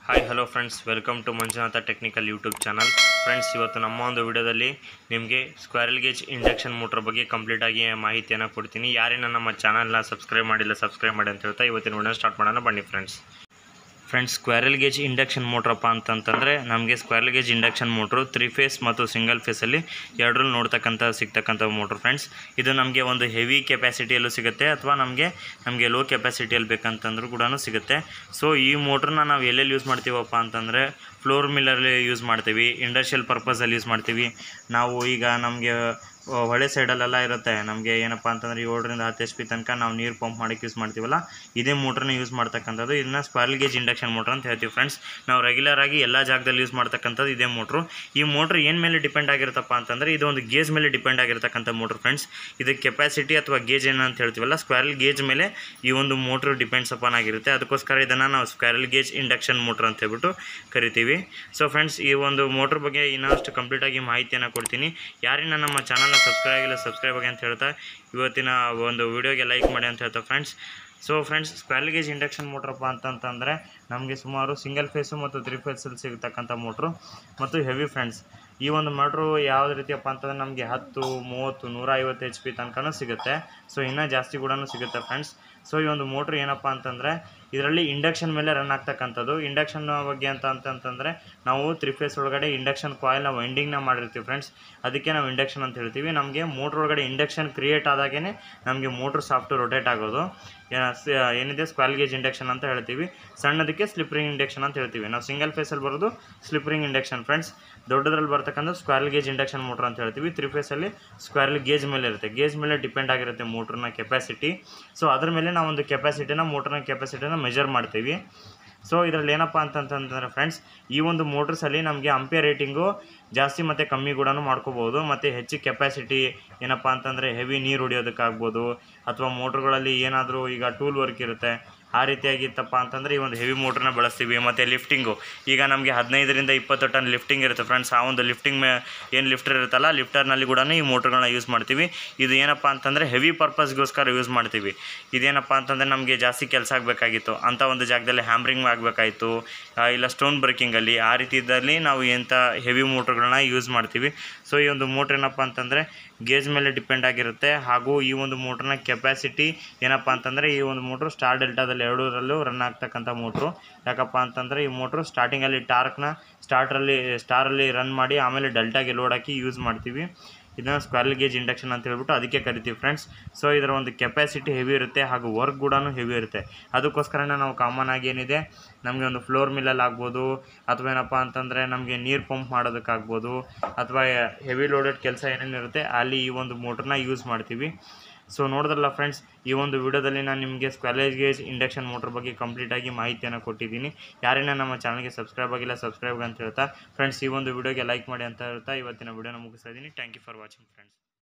hi hello friends welcome to Manjunatha technical YouTube channel friends ಇವತ್ತು ನಮ್ಮ ಒಂದು ವಿಡಿಯೋದಲ್ಲಿ ನಿಮಗೆ ಸ್ಕ್ವಾರಲ್ ಗೇಜ್ ಇಂಡಕ್ಷನ್ ಮೋಟ್ರ್ ಬಗ್ಗೆ ಕಂಪ್ಲೀಟಾಗಿ ಮಾಹಿತಿಯನ್ನು ಕೊಡ್ತೀನಿ ಯಾರೇನ ನಮ್ಮ ಚಾನಲ್ನ ಸಬ್ಸ್ಕ್ರೈಬ್ ಮಾಡಿಲ್ಲ ಸಬ್ಸ್ಕ್ರೈಬ್ ಮಾಡಿ ಅಂತ ಹೇಳ್ತಾ ಇವತ್ತಿನ ವಿಡಿಯೋ ಸ್ಟಾರ್ಟ್ ಮಾಡೋಣ ಬನ್ನಿ friends friends squirrel cage induction ಮೋಟ್ರಪ್ಪ ಅಂತಂತಂದರೆ ನಮಗೆ squirrel cage induction motor three phase ಮತ್ತು ಸಿಂಗಲ್ ಫೇಸಲ್ಲಿ ಎರಡರಲ್ಲೂ ನೋಡ್ತಕ್ಕಂಥ ಸಿಗ್ತಕ್ಕಂಥ ಮೋಟ್ರ್ ಫ್ರೆಂಡ್ಸ್ ಇದು ನಮಗೆ ಒಂದು ಹೆವಿ ಕೆಪಾಸಿಟಿಯಲ್ಲೂ ಸಿಗುತ್ತೆ ಅಥವಾ ನಮಗೆ ನಮಗೆ ಲೋ ಕೆಪಾಸಿಟಿಯಲ್ಲಿ ಬೇಕಂತಂದ್ರೂ ಕೂಡ ಸಿಗುತ್ತೆ ಸೊ ಈ ಮೋಟ್ರನ್ನ ನಾವು ಎಲ್ಲೆಲ್ಲಿ ಯೂಸ್ ಮಾಡ್ತೀವಪ್ಪ ಅಂತಂದರೆ ಫ್ಲೋರ್ ಮಿಲ್ಲರಲ್ಲಿ ಯೂಸ್ ಮಾಡ್ತೀವಿ ಇಂಡಸ್ಟ್ರಿಯಲ್ ಪರ್ಪಸಲ್ಲಿ ಯೂಸ್ ಮಾಡ್ತೀವಿ ನಾವು ಈಗ ನಮಗೆ ಹೊಳೆ ಸೈಡಲ್ಲೆಲ್ಲ ಇರುತ್ತೆ ನಮಗೆ ಏನಪ್ಪ ಅಂತಂದರೆ ಏಳರಿಂದ ಹತ್ತು ಎಚ್ ಪಿ ತನಕ ನಾವು ನೀರು ಪಂಪ್ ಮಾಡೋಕ್ಕೆ ಯೂಸ್ ಮಾಡ್ತೀವಲ್ಲ ಇದೇ ಮೋಟ್ರನ್ನ ಯೂಸ್ ಮಾಡ್ತಕ್ಕಂಥದ್ದು ಇದನ್ನ ಸ್ಕ್ವಾರಲ್ ಗೇಜ್ ಇಂಡಕ್ಷನ್ ಮೋಟ್ರ್ ಅಂತ ಹೇಳ್ತೀವಿ ಫ್ರೆಂಡ್ಸ್ ನಾವು ರೆಗ್ಯುಲರ್ ಆಗಿ ಎಲ್ಲ ಜಾಗದಲ್ಲಿ ಯೂಸ್ ಮಾಡ್ತಕ್ಕಂಥದ್ದು ಇದೇ ಮೋಟ್ರು ಈ ಮೋಟ್ರ್ ಏನು ಮೇಲೆ ಡಿಪೆಂಡ್ ಆಗಿರುತ್ತಪ್ಪ ಅಂತಂದರೆ ಇದು ಒಂದು ಗೇಜ್ ಮೇಲೆ ಡಿಪೆಂಡ್ ಆಗಿರ್ತಕ್ಕಂಥ ಮೋಟ್ರ್ ಫ್ರೆಂಡ್ಸ್ ಇದು ಕೆಪಾಸಿಟಿ ಅಥವಾ ಗೇಜ್ ಏನಂತ ಹೇಳ್ತೀವಲ್ಲ ಸ್ಕ್ವಾರಲ್ ಗೇಜ್ ಮೇಲೆ ಈ ಒಂದು ಮೋಟ್ರ್ ಡಿಪೆಂಡ್ಸ್ ಅಪಾನ್ ಆಗಿರುತ್ತೆ ಅದಕ್ಕೋಸ್ಕರ ಇದನ್ನು ನಾವು ಸ್ಕ್ವಾರಲ್ ಗೇಜ್ ಇಂಡಕ್ಷನ್ ಮೋಟ್ರ್ ಅಂತ ಹೇಳ್ಬಿಟ್ಟು ಕರಿತೀವಿ ಸೊ ಫ್ರೆಂಡ್ಸ್ ಈ ಒಂದು ಮೋಟ್ರ್ ಬಗ್ಗೆ ಇನ್ನಷ್ಟು ಕಂಪ್ಲೀಟಾಗಿ ಮಾಹಿತಿಯನ್ನು ಕೊಡ್ತೀನಿ ಯಾರಿನ ನಮ್ಮ ಚಾನಲ್ನ ಸಬ್ಸ್ಕ್ರೈಬ್ ಆಗಿಲ್ಲ ಸಬ್ಸ್ಕ್ರೈಬ್ ಆಗಿ ಅಂತ ಹೇಳ್ತಾ ಇವತ್ತಿನ ಒಂದು ವಿಡಿಯೋಗೆ ಲೈಕ್ ಮಾಡಿ ಅಂತ ಹೇಳ್ತಾ friends so friends squirrel cage induction ಮೋಟ್ರಪ್ಪ ಅಂತಂತಂದರೆ ನಮಗೆ ಸುಮಾರು ಸಿಂಗಲ್ ಫೇಸು ಮತ್ತು ತ್ರೀ ಫೇಸಲ್ಲಿ ಸಿಗತಕ್ಕಂಥ ಮೋಟ್ರು ಮತ್ತು ಹೆವಿ ಫ್ರೆಂಡ್ಸ್ ಈ ಒಂದು ಮೋಟ್ರು ಯಾವ ರೀತಿಯಪ್ಪ ಅಂತಂದರೆ ನಮಗೆ ಹತ್ತು ಮೂವತ್ತು ನೂರ ಐವತ್ತು ಎಚ್ ಪಿ ತನಕನೂ ಸಿಗುತ್ತೆ ಸೊ ಇನ್ನೂ ಜಾಸ್ತಿ ಕೂಡ ಸಿಗುತ್ತೆ ಫ್ರೆಂಡ್ಸ್ ಸೊ ಈ ಒಂದು ಮೋಟ್ರ್ ಏನಪ್ಪ ಅಂತಂದರೆ ಇದರಲ್ಲಿ ಇಂಡಕ್ಷನ್ ಮೇಲೆ ರನ್ ಆಗ್ತಕ್ಕಂಥದ್ದು ಇಂಡಕ್ಷನ್ ಬಗ್ಗೆ ಅಂತ ಅಂತಂತಂದರೆ ನಾವು ತ್ರೀ ಫೇಸ್ ಒಳಗಡೆ ಇಂಡಕ್ಷನ್ ಕಾಯಿಲ್ನ ವೈಂಡಿಂಗ್ನ ಮಾಡಿರ್ತೀವಿ ಫ್ರೆಂಡ್ಸ್ ಅದಕ್ಕೆ ನಾವು ಇಂಡಕ್ಷನ್ ಅಂತ ಹೇಳ್ತೀವಿ ನಮಗೆ ಮೋಟ್ರ್ ಒಳಗಡೆ ಇಂಡಕ್ಷನ್ ಕ್ರಿಯೇಟ್ ಆದಾಗೇ ನಮಗೆ ಮೋಟ್ರ್ ಸಾಫ್ಟ್ ರೊಟೇಟ್ ಆಗೋದು ಏನ- ಸ- ಏನಿದೆ ಸ್ಕ್ವಾಲ್ ಗೇಜ್ ಇಂಡಕ್ಷನ್ ಅಂತ ಹೇಳ್ತೀವಿ ಸಣ್ಣದಕ್ಕೆ ಸ್ಲಿಪ್ರಿಂಗ್ ಇಂಡಕ್ಷನ್ ಅಂತ ಹೇಳ್ತೀವಿ ನಾವು ಸಿಂಗಲ್ ಫೇಸಲ್ಲಿ ಬರೋದು ಸ್ಲಿಪ್ರಿಂಗ್ ಇಂಡಕ್ಷನ್ ಫ್ರೆಂಡ್ಸ್ ದೊಡ್ಡದ್ರಲ್ಲಿ ಬರ್ತಕ್ಕಂಥ ಸ್ಕ್ವಾರಲ್ ಗೇಜ್ ಇಂಡಕ್ಷನ್ ಮೋಟ್ರ್ ಅಂತ ಹೇಳ್ತೀವಿ ತ್ರೀ ಫೇಸಲ್ಲಿ ಸ್ಕ್ವಾರಲ್ ಗೇಜ್ ಮೇಲೆ ಇರುತ್ತೆ ಗೇಜ್ ಮೇಲೆ ಡಿಪೆಂಡ್ ಆಗಿರುತ್ತೆ ಮೋಟ್ರನ್ನ ಕೆಪಾಸಿಟಿ ಸೊ ಅದ್ರ ಮೇಲೆ ನಾವು ಒಂದು ಕೆಪಾಸಿಟಿನ ಮೋಟ್ರನ್ನ ಕೆಪಾಸಿಟಿನ ಮೆಜರ್ ಮಾಡ್ತೀವಿ ಸೊ ಇದರಲ್ಲಿ ಏನಪ್ಪ ಅಂತಂತಂದರೆ ಫ್ರೆಂಡ್ಸ್ ಈ ಒಂದು ಮೋಟ್ರಸಲ್ಲಿ ನಮಗೆ ಅಂಪೇರ್ ರೇಟಿಂಗು ಜಾಸ್ತಿ ಮತ್ತು ಕಮ್ಮಿ ಕೂಡ ಮಾಡ್ಕೋಬೋದು ಮತ್ತು ಹೆಚ್ಚು ಕೆಪಾಸಿಟಿ ಏನಪ್ಪ ಅಂತಂದರೆ ಹೆವಿ ನೀರು ಹೊಡಿಯೋದಕ್ಕಾಗ್ಬೋದು ಅಥವಾ ಮೋಟ್ರ್ಗಳಲ್ಲಿ ಏನಾದರೂ ಈಗ ಟೂಲ್ ವರ್ಕ್ ಇರುತ್ತೆ ಆ ರೀತಿಯಾಗಿತ್ತಪ್ಪ ಅಂತಂದರೆ ಈ ಒಂದು ಹೆವಿ ಮೋಟ್ರನ್ನ ಬಳಸ್ತೀವಿ ಮತ್ತು ಲಿಫ್ಟಿಂಗು ಈಗ ನಮಗೆ ಹದಿನೈದರಿಂದ ಇಪ್ಪತ್ತು ಟನ್ ಲಿಫ್ಟಿಂಗ್ ಇರುತ್ತೆ ಫ್ರೆಂಡ್ಸ್ ಆ ಒಂದು ಲಿಫ್ಟಿಂಗ್ ಮೇ ಏನು ಲಿಫ್ಟರ್ ಇರುತ್ತಲ್ಲ ಲಿಫ್ಟರ್ನಲ್ಲಿ ಕೂಡ ಈ ಮೋಟ್ರ್ಗಳನ್ನ ಯೂಸ್ ಮಾಡ್ತೀವಿ ಇದು ಏನಪ್ಪ ಅಂತಂದರೆ ಹೆವಿ ಪರ್ಪಸ್ಗೋಸ್ಕರ ಯೂಸ್ ಮಾಡ್ತೀವಿ ಇದೇನಪ್ಪ ಅಂತಂದರೆ ನಮಗೆ ಜಾಸ್ತಿ ಕೆಲಸ ಆಗಬೇಕಾಗಿತ್ತು ಅಂಥ ಒಂದು ಜಾಗದಲ್ಲಿ ಹ್ಯಾಮ್ರಿಂಗ್ ಆಗಬೇಕಾಯಿತು ಇಲ್ಲ ಸ್ಟೋನ್ ಬ್ರೇಕಿಂಗಲ್ಲಿ ಆ ರೀತಿ ಇದ್ದಲ್ಲಿ ನಾವು ಎಂಥ ಹೆವಿ ಮೋಟ್ರ್ಗಳನ್ನ ಯೂಸ್ ಮಾಡ್ತೀವಿ ಸೊ ಈ ಒಂದು ಮೋಟ್ರ್ ಏನಪ್ಪ ಅಂತಂದರೆ ಗೇಜ್ ಮೇಲೆ ಡಿಪೆಂಡ್ ಆಗಿರುತ್ತೆ ಹಾಗೂ ಈ ಒಂದು ಮೋಟ್ರ್ನ ಕೆಪಾಸಿಟಿ ಏನಪ್ಪ ಅಂತಂದರೆ ಈ ಒಂದು ಮೋಟ್ರು ಸ್ಟಾರ್ ಡೆಲ್ಟಾದಲ್ಲಿ ಎರಡರಲ್ಲೂ ರನ್ ಆಗ್ತಕ್ಕಂಥ ಮೋಟ್ರು ಯಾಕಪ್ಪ ಅಂತಂದರೆ ಈ ಮೋಟ್ರು ಸ್ಟಾರ್ಟಿಂಗಲ್ಲಿ ಟಾರ್ಕ್ನ ಸ್ಟಾರ್ಟ್ರಲ್ಲಿ ಸ್ಟಾರಲ್ಲಿ ರನ್ ಮಾಡಿ ಆಮೇಲೆ ಡೆಲ್ಟಾಗೆ ಲೋಡ್ ಹಾಕಿ ಯೂಸ್ ಮಾಡ್ತೀವಿ ಇದನ್ನು ಸ್ಕ್ವಾರಲ್ ಗೇಜ್ ಇಂಡಕ್ಷನ್ ಅಂತ ಹೇಳ್ಬಿಟ್ಟು ಅದಕ್ಕೆ ಕರಿತೀವಿ ಫ್ರೆಂಡ್ಸ್ ಸೊ ಇದರ ಒಂದು ಕೆಪಾಸಿಟಿ ಹೆವಿ ಇರುತ್ತೆ ಹಾಗೂ ವರ್ಕ್ ಕೂಡ ಹೆವಿ ಇರುತ್ತೆ ಅದಕ್ಕೋಸ್ಕರನೇ ನಾವು ಕಾಮನ್ ಆಗಿ ಏನಿದೆ ನಮಗೆ ಒಂದು ಫ್ಲೋರ್ ಮಿಲ್ಲಲ್ಲಿ ಆಗ್ಬೋದು ಅಥವಾ ಏನಪ್ಪ ಅಂತಂದರೆ ನಮಗೆ ನೀರು ಪಂಪ್ ಮಾಡೋದಕ್ಕಾಗ್ಬೋದು ಅಥವಾ ಹೆವಿ ಲೋಡೆಡ್ ಕೆಲಸ ಏನೇನಿರುತ್ತೆ ಅಲ್ಲಿ ಈ ಒಂದು ಮೋಟ್ರನ್ನ ಯೂಸ್ ಮಾಡ್ತೀವಿ ಸೊ ನೋಡಿದ್ರಲ್ಲ ಫ್ರೆಂಡ್ಸ್ ಈ ಒಂದು ವಿಡಿಯೋದಲ್ಲಿ ನಾನು ನಿಮಗೆ ಸ್ಕ್ವಾಲೇಜ್ ಗೇಜ್ ಇಂಡಕ್ಷನ್ ಮೋಟ್ರ್ ಬಗ್ಗೆ ಕಂಪ್ಲೀಟಾಗಿ ಮಾಹಿತಿಯನ್ನು ಕೊಟ್ಟಿದ್ದೀನಿ ಯಾರೇನ ನಮ್ಮ ಚಾನಲ್ಗೆ ಸಬ್ಸ್ಕ್ರೈಬ್ ಆಗಿಲ್ಲ ಸಬ್ಸ್ಕ್ರೈಬ್ ಅಂತ ಹೇಳ್ತಾ ಫ್ರೆಂಡ್ಸ್ ಈ ಒಂದು ವಿಡಿಯೋಗೆ ಲೈಕ್ ಮಾಡಿ ಅಂತ ಹೇಳ್ತಾ ಇವತ್ತಿನ ವಿಡಿಯೋನ ಮುಗಿಸ್ತಾ ಇದ್ದೀನಿ thank you for watching friends